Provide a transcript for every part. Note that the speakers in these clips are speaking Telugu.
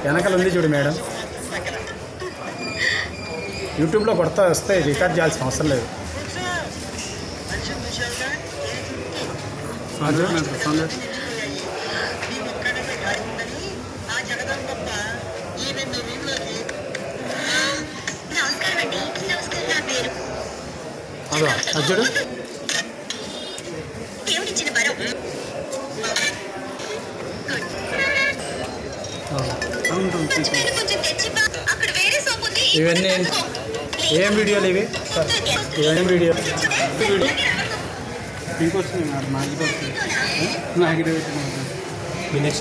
వెనకాల ఉంది చూడు మేడం యూట్యూబ్లో కొడతా వస్తే రికార్డ్ చేయాల్సిన అవసరం లేదు నమస్కారం అండి నమస్కారం నా పేరు అదో అది చూడు దేవుడిచ్చిన వరం కొంచెం కొంచెం తెచ్చివ్వ. అక్కడ వేరే సోప్ ఉంది ఇవన్నీ ఏంటి? ఏం వీడియోలు ఇవి ఏం వీడియో ఇంకొస్తుంది మేడం నాకు వస్తుంది నాకు మీ నెక్స్ట్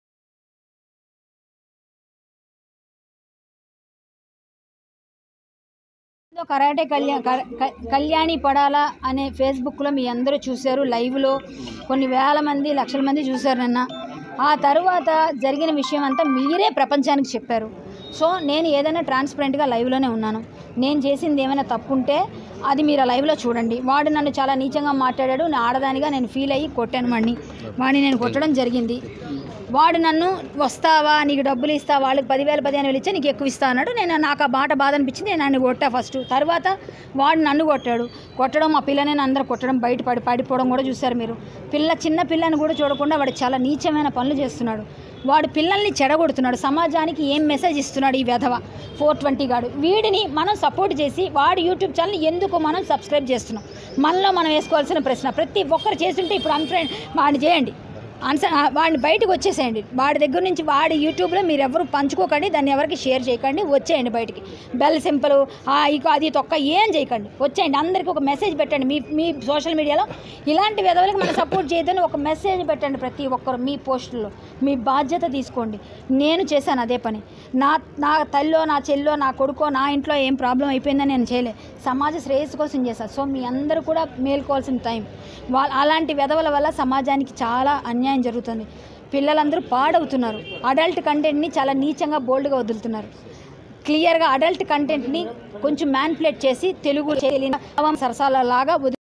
ఏదో కరాటే కళ్యా క- క- కళ్యాణి పడాల అనే ఫేస్బుక్లో మీ అందరూ చూశారు లైవ్లో కొన్ని వేల మంది లక్షల మంది చూశారు నిన్న ఆ తరువాత జరిగిన విషయం అంతా మీరే ప్రపంచానికి చెప్పారు సో నేను ఏదైనా ట్రాన్స్పరెంట్గా లైవ్లోనే ఉన్నాను నేను చేసింది ఏమైనా తప్పు ఉంటే అది మీరు ఆ లైవ్లో చూడండి వాడు నన్ను చాలా నీచంగా మాట్లాడాడు నా ఆడదానిగా నేను ఫీల్ అయ్యి కొట్టాను వాడిని వాడిని నేను కొట్టడం జరిగింది వాడు నన్ను వస్తావా నీకు డబ్బులు ఇస్తా వాళ్ళకి పదివేలు పదిహేను వేలు ఇచ్చా నీకు ఎక్కువ ఇస్తా అన్నాడు నేను నాకు ఆ బాట బాధ అనిపించింది నేను నన్ను కొట్టా ఫస్ట్ తర్వాత వాడు నన్ను కొట్టాడు కొట్టడం మా పిల్లని అందరూ కొట్టడం బయట పడి పడిపోవడం కూడా చూశారు మీరు పిల్ల చిన్న పిల్లని కూడా చూడకుండా వాడు చాలా నీచమైన పనులు చేస్తున్నాడు వాడు పిల్లల్ని చెడగొడుతున్నాడు సమాజానికి ఏం మెసేజ్ ఇస్తున్నాడు ఈ వెధవ ఫోర్ ట్వంటీ గాడు వీడిని మనం సపోర్ట్ చేసి వాడి యూట్యూబ్ ఛానల్ ఎందుకు మనం సబ్స్క్రైబ్ చేస్తున్నాం మనలో మనం వేసుకోవాల్సిన ప్రశ్న ప్రతి ఒక్కరు చేస్తుంటే ఇప్పుడు అన్ఫ్రెండ్ వాడిని చేయండి ఆన్సర్ వాడిని బయటకు వచ్చేసేయండి వాడి దగ్గర నుంచి వాడి యూట్యూబ్లో మీరు ఎవరు పంచుకోకండి దాన్ని ఎవరికి షేర్ చేయకండి వచ్చేయండి బయటికి బెల్ సింపుల్ ఇక అది తొక్క ఏం చేయకండి వచ్చేయండి అందరికీ ఒక మెసేజ్ పెట్టండి మీ మీ సోషల్ మీడియాలో ఇలాంటి విధవులకు మనం సపోర్ట్ చేయదని ఒక మెసేజ్ పెట్టండి ప్రతి ఒక్కరు మీ పోస్టుల్లో మీ బాధ్యత తీసుకోండి నేను చేశాను అదే పని నా నా తల్లో నా చెల్లో నా కొడుకో నా ఇంట్లో ఏం ప్రాబ్లం అయిపోయిందని నేను చేయలే సమాజ శ్రేయస్సు కోసం చేశాను సో మీ అందరూ కూడా మేల్కోవాల్సిన టైం వాళ్ళ అలాంటి విధవల వల్ల సమాజానికి చాలా అన్యాయం జరుగుతుంది పిల్లలందరూ పాడవుతున్నారు అడల్ట్ కంటెంట్ని చాలా నీచంగా బోల్డ్గా వదులుతున్నారు క్లియర్గా అడల్ట్ కంటెంట్ని కొంచెం మ్యాన్పులేట్ చేసి తెలుగు తెలియని సరసాల లాగా వదిలి